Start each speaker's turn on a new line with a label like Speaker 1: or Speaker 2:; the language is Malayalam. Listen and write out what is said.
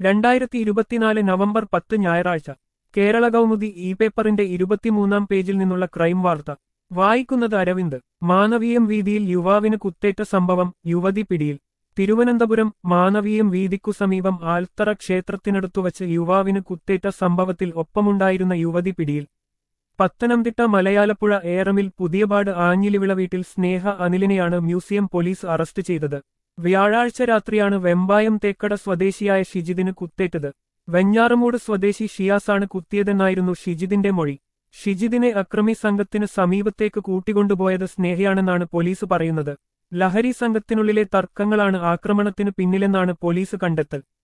Speaker 1: രണ്ടായിരത്തി ഇരുപത്തിനാല് നവംബർ പത്ത് ഞായറാഴ്ച കേരള കൗമുദി ഇ പേപ്പറിന്റെ ഇരുപത്തിമൂന്നാം പേജിൽ നിന്നുള്ള ക്രൈം വാർത്ത വായിക്കുന്നത് അരവിന്ദ് മാനവീയം വീതിയിൽ യുവാവിന് കുത്തേറ്റ സംഭവം യുവതി പിടിയിൽ തിരുവനന്തപുരം മാനവീയം വീതിക്കു സമീപം ആൽത്തറ ക്ഷേത്രത്തിനടുത്തുവച്ച് യുവാവിന് കുത്തേറ്റ സംഭവത്തിൽ ഒപ്പമുണ്ടായിരുന്ന യുവതി പിടിയിൽ പത്തനംതിട്ട മലയാലപ്പുഴ ഏറമിൽ പുതിയപാട് ആഞ്ഞിലിവിള വീട്ടിൽ സ്നേഹ അനിലിനെയാണ് മ്യൂസിയം പോലീസ് അറസ്റ്റ് ചെയ്തത് വ്യാഴാഴ്ച രാത്രിയാണ് വെമ്പായം തേക്കട സ്വദേശിയായ ഷിജിദിന് കുത്തേറ്റത് വെഞ്ഞാറമൂട് സ്വദേശി ഷിയാസാണ് കുത്തിയതെന്നായിരുന്നു ഷിജിദിന്റെ മൊഴി ഷിജിദിനെ അക്രമി സംഘത്തിന് സമീപത്തേക്ക് കൂട്ടിക്കൊണ്ടുപോയത് സ്നേഹയാണെന്നാണ് പോലീസ് പറയുന്നത് ലഹരി സംഘത്തിനുള്ളിലെ തർക്കങ്ങളാണ് ആക്രമണത്തിന് പിന്നിലെന്നാണ് പോലീസ് കണ്ടെത്തൽ